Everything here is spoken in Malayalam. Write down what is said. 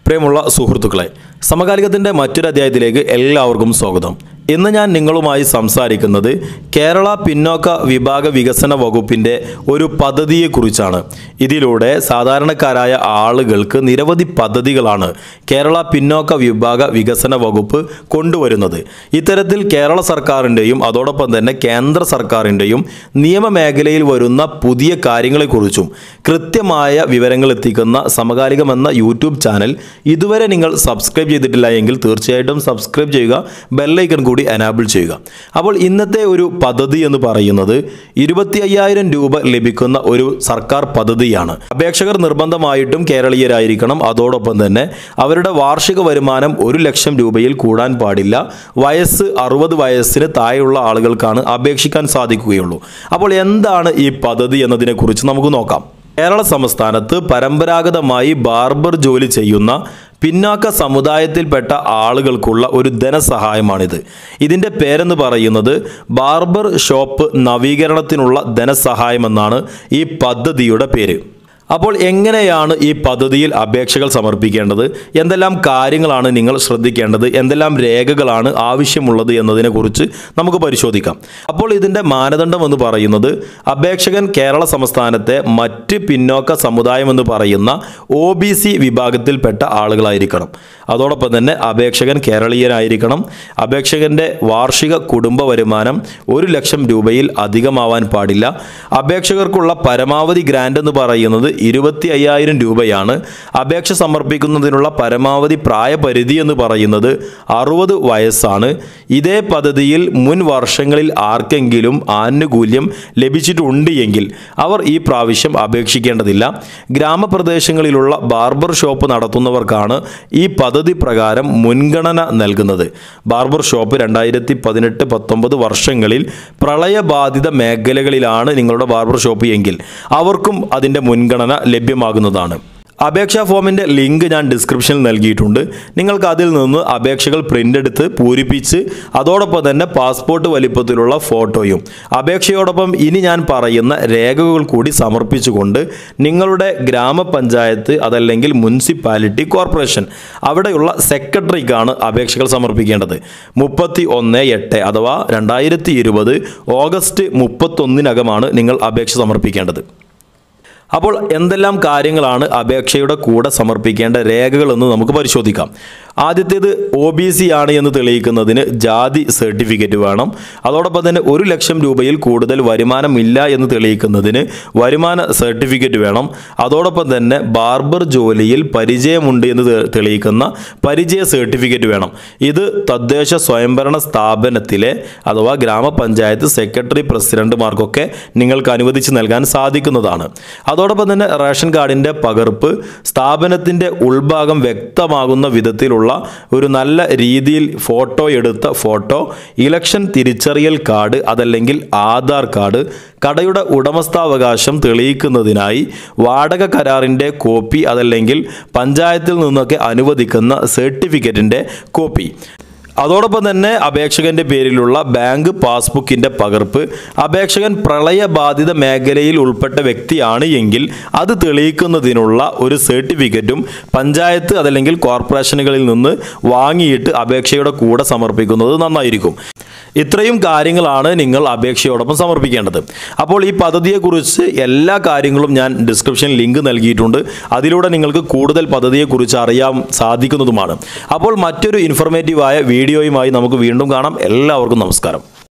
പ്രിയമുള്ള സുഹൃത്തുക്കളെ സമകാലികത്തിൻ്റെ മറ്റൊരു അധ്യായത്തിലേക്ക് എല്ലാവർക്കും സ്വാഗതം ഇന്ന് ഞാൻ നിങ്ങളുമായി സംസാരിക്കുന്നത് കേരള പിന്നോക്ക വിഭാഗ വികസന വകുപ്പിൻ്റെ ഒരു പദ്ധതിയെക്കുറിച്ചാണ് ഇതിലൂടെ സാധാരണക്കാരായ ആളുകൾക്ക് നിരവധി പദ്ധതികളാണ് കേരള പിന്നോക്ക വിഭാഗ വികസന വകുപ്പ് കൊണ്ടുവരുന്നത് ഇത്തരത്തിൽ കേരള സർക്കാരിൻ്റെയും അതോടൊപ്പം തന്നെ കേന്ദ്ര സർക്കാരിൻ്റെയും നിയമമേഖലയിൽ വരുന്ന പുതിയ കാര്യങ്ങളെക്കുറിച്ചും കൃത്യമായ വിവരങ്ങൾ എത്തിക്കുന്ന സമകാലികം എന്ന യൂട്യൂബ് ചാനൽ ഇതുവരെ നിങ്ങൾ സബ്സ്ക്രൈബ് ചെയ്തിട്ടില്ല എങ്കിൽ തീർച്ചയായിട്ടും സബ്സ്ക്രൈബ് ചെയ്യുക ബെല്ലൈക്കൺ കൂടി എനാബിൾ ചെയ്യുക അപ്പോൾ ഇന്നത്തെ ഒരു പദ്ധതി എന്ന് പറയുന്നത് ഇരുപത്തി അയ്യായിരം രൂപ ലഭിക്കുന്ന ഒരു സർക്കാർ പദ്ധതിയാണ് അപേക്ഷകർ നിർബന്ധമായിട്ടും കേരളീയരായിരിക്കണം അതോടൊപ്പം തന്നെ അവരുടെ വാർഷിക വരുമാനം ഒരു ലക്ഷം രൂപയിൽ കൂടാൻ പാടില്ല വയസ്സ് അറുപത് വയസ്സിന് താഴെയുള്ള ആളുകൾക്കാണ് അപേക്ഷിക്കാൻ സാധിക്കുകയുള്ളൂ അപ്പോൾ എന്താണ് ഈ പദ്ധതി എന്നതിനെക്കുറിച്ച് നമുക്ക് നോക്കാം കേരള സംസ്ഥാനത്ത് പരമ്പരാഗതമായി ബാർബർ ജോലി ചെയ്യുന്ന പിന്നാക്ക സമുദായത്തിൽപ്പെട്ട ആളുകൾക്കുള്ള ഒരു ധനസഹായമാണിത് ഇതിൻ്റെ പേരെന്ന് പറയുന്നത് ബാർബർ ഷോപ്പ് നവീകരണത്തിനുള്ള ധനസഹായം എന്നാണ് ഈ പദ്ധതിയുടെ പേര് അപ്പോൾ എങ്ങനെയാണ് ഈ പദ്ധതിയിൽ അപേക്ഷകൾ സമർപ്പിക്കേണ്ടത് എന്തെല്ലാം കാര്യങ്ങളാണ് നിങ്ങൾ ശ്രദ്ധിക്കേണ്ടത് എന്തെല്ലാം രേഖകളാണ് ആവശ്യമുള്ളത് എന്നതിനെക്കുറിച്ച് നമുക്ക് പരിശോധിക്കാം അപ്പോൾ ഇതിൻ്റെ മാനദണ്ഡം എന്ന് പറയുന്നത് അപേക്ഷകൻ കേരള സംസ്ഥാനത്തെ മറ്റ് പിന്നോക്ക സമുദായം എന്ന് പറയുന്ന ഒ ബി സി വിഭാഗത്തിൽപ്പെട്ട ആളുകളായിരിക്കണം അതോടൊപ്പം തന്നെ അപേക്ഷകൻ കേരളീയനായിരിക്കണം അപേക്ഷകൻ്റെ വാർഷിക കുടുംബ വരുമാനം ഒരു ലക്ഷം രൂപയിൽ അധികമാവാൻ പാടില്ല അപേക്ഷകർക്കുള്ള പരമാവധി ഗ്രാൻഡ് എന്ന് പറയുന്നത് ഇരുപത്തി അയ്യായിരം രൂപയാണ് അപേക്ഷ സമർപ്പിക്കുന്നതിനുള്ള പരമാവധി പ്രായപരിധി എന്ന് പറയുന്നത് അറുപത് വയസ്സാണ് ഇതേ പദ്ധതിയിൽ മുൻ വർഷങ്ങളിൽ ആർക്കെങ്കിലും ആനുകൂല്യം ലഭിച്ചിട്ടുണ്ട് എങ്കിൽ അവർ ഈ പ്രാവശ്യം അപേക്ഷിക്കേണ്ടതില്ല ഗ്രാമപ്രദേശങ്ങളിലുള്ള ബാർബർ ഷോപ്പ് നടത്തുന്നവർക്കാണ് ഈ പദ്ധതി പ്രകാരം മുൻഗണന നൽകുന്നത് ബാർബർ ഷോപ്പ് രണ്ടായിരത്തി പതിനെട്ട് പത്തൊമ്പത് വർഷങ്ങളിൽ പ്രളയബാധിത മേഖലകളിലാണ് നിങ്ങളുടെ ബാർബർ ഷോപ്പ് എങ്കിൽ അവർക്കും അതിൻ്റെ മുൻഗണന ലഭ്യമാകുന്നതാണ് അപേക്ഷാ ഫോമിൻ്റെ ലിങ്ക് ഞാൻ ഡിസ്ക്രിപ്ഷനിൽ നൽകിയിട്ടുണ്ട് നിങ്ങൾക്ക് അതിൽ നിന്ന് അപേക്ഷകൾ പ്രിൻ്റ് എടുത്ത് പൂരിപ്പിച്ച് അതോടൊപ്പം തന്നെ പാസ്പോർട്ട് വലിപ്പത്തിലുള്ള ഫോട്ടോയും അപേക്ഷയോടൊപ്പം ഇനി ഞാൻ പറയുന്ന രേഖകൾ കൂടി സമർപ്പിച്ചുകൊണ്ട് നിങ്ങളുടെ ഗ്രാമപഞ്ചായത്ത് അതല്ലെങ്കിൽ മുനിസിപ്പാലിറ്റി കോർപ്പറേഷൻ അവിടെയുള്ള സെക്രട്ടറിക്കാണ് അപേക്ഷകൾ സമർപ്പിക്കേണ്ടത് മുപ്പത്തി ഒന്ന് എട്ട് അഥവാ രണ്ടായിരത്തി ഇരുപത് ഓഗസ്റ്റ് മുപ്പത്തൊന്നിനകമാണ് നിങ്ങൾ അപേക്ഷ സമർപ്പിക്കേണ്ടത് അപ്പോൾ എന്തെല്ലാം കാര്യങ്ങളാണ് അപേക്ഷയുടെ കൂടെ സമർപ്പിക്കേണ്ട രേഖകളെന്ന് നമുക്ക് പരിശോധിക്കാം ആദ്യത്തേത് ഒ ബി സി ആണ് എന്ന് തെളിയിക്കുന്നതിന് ജാതി സർട്ടിഫിക്കറ്റ് വേണം അതോടൊപ്പം തന്നെ ഒരു ലക്ഷം രൂപയിൽ കൂടുതൽ വരുമാനമില്ല എന്ന് തെളിയിക്കുന്നതിന് വരുമാന സർട്ടിഫിക്കറ്റ് വേണം അതോടൊപ്പം തന്നെ ബാർബർ ജോലിയിൽ പരിചയമുണ്ട് എന്ന് തെ- തെളിയിക്കുന്ന പരിചയ സർട്ടിഫിക്കറ്റ് വേണം ഇത് തദ്ദേശ സ്വയംഭരണ സ്ഥാപനത്തിലെ അഥവാ ഗ്രാമപഞ്ചായത്ത് സെക്രട്ടറി പ്രസിഡന്റുമാർക്കൊക്കെ നിങ്ങൾക്ക് അനുവദിച്ച് നൽകാൻ സാധിക്കുന്നതാണ് അതോടൊപ്പം തന്നെ റേഷൻ കാർഡിൻ്റെ പകർപ്പ് സ്ഥാപനത്തിൻ്റെ ഉൾഭാഗം വ്യക്തമാകുന്ന വിധത്തിലുള്ള ഒരു നല്ല രീതിയിൽ ഫോട്ടോ എടുത്ത ഫോട്ടോ ഇലക്ഷൻ തിരിച്ചറിയൽ കാർഡ് അതല്ലെങ്കിൽ ആധാർ കാർഡ് കടയുടെ ഉടമസ്ഥാവകാശം തെളിയിക്കുന്നതിനായി വാടക കരാറിൻ്റെ കോപ്പി അതല്ലെങ്കിൽ പഞ്ചായത്തിൽ നിന്നൊക്കെ അനുവദിക്കുന്ന സർട്ടിഫിക്കറ്റിൻ്റെ കോപ്പി അതോടൊപ്പം തന്നെ അപേക്ഷകന്റെ പേരിലുള്ള ബാങ്ക് പാസ്ബുക്കിന്റെ പകർപ്പ് അപേക്ഷകൻ പ്രളയബാധിത മേഖലയിൽ ഉൾപ്പെട്ട വ്യക്തിയാണ് എങ്കിൽ അത് തെളിയിക്കുന്നതിനുള്ള ഒരു സർട്ടിഫിക്കറ്റും പഞ്ചായത്ത് അതല്ലെങ്കിൽ കോർപ്പറേഷനുകളിൽ നിന്ന് വാങ്ങിയിട്ട് അപേക്ഷയുടെ കൂടെ സമർപ്പിക്കുന്നത് നന്നായിരിക്കും ഇത്രയും കാര്യങ്ങളാണ് നിങ്ങൾ അപേക്ഷയോടൊപ്പം സമർപ്പിക്കേണ്ടത് അപ്പോൾ ഈ പദ്ധതിയെക്കുറിച്ച് എല്ലാ കാര്യങ്ങളും ഞാൻ ഡിസ്ക്രിപ്ഷനിൽ ലിങ്ക് നൽകിയിട്ടുണ്ട് അതിലൂടെ നിങ്ങൾക്ക് കൂടുതൽ പദ്ധതിയെക്കുറിച്ച് അറിയാൻ സാധിക്കുന്നതുമാണ് അപ്പോൾ മറ്റൊരു ഇൻഫർമേറ്റീവായ വീഡിയോയുമായി നമുക്ക് വീണ്ടും കാണാം എല്ലാവർക്കും നമസ്കാരം